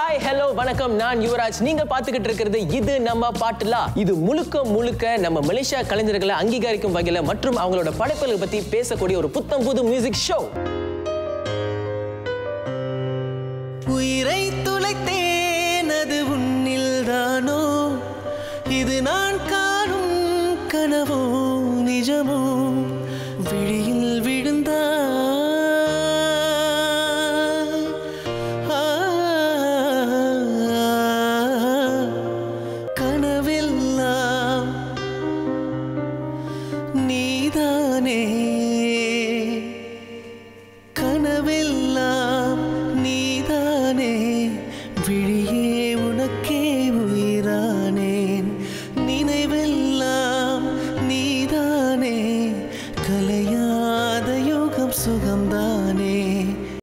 hi hello வணக்கம் நான் யுவராஜ் நீங்க பாத்துக்கிட்டு இருக்கிறது இது நம்ம பாட்டுலா இது முழுக்க முழுக்க நம்ம மலேசியா கலைஞர்களை அங்கீகரிக்கும் வகையில மற்றும் அவங்களோட படைப்புகளை பத்தி பேசக்கூடிய ஒரு புத்தம் புது மியூசிக் ஷோ உயிரை துளைத்தேன் அது உன்னில்தானோ இது நான் காணும் கனவோ நிஜமோ